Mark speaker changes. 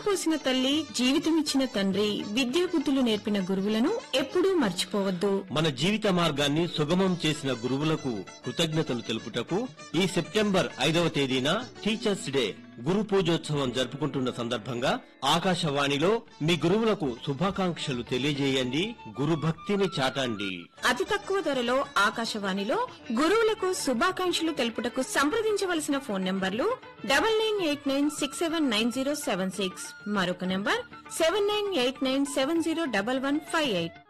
Speaker 1: పోసిన తల్లి జీవితమిచ్చిన తండ్రి విద్యా బుద్ధులు నేర్పిన గురువులను ఎప్పుడూ మర్చిపోవద్దు
Speaker 2: మన జీవిత మార్గాన్ని సుగమం చేసిన గురువులకు కృతజ్ఞతలు తెలుపుటకు ఈ సెప్టెంబర్ ఐదవ తేదీన టీచర్స్ డే గురు పూజోత్సవం జరుపుకుంటున్న సందర్భంగా ఆకాశవాణిలో మీ గురువులకు శుభాకాంక్షలు తెలియజేయండి గురు భక్తిని చాటండి
Speaker 1: అతి తక్కువ ధరలో ఆకాశవాణిలో గురువులకు శుభాకాంక్షలు తెలుపుటకు సంప్రదించవలసిన ఫోన్ నంబర్లు double nine eight nine six seven nine zero seven six మరొక number seven nine eight nine seven zero double one five eight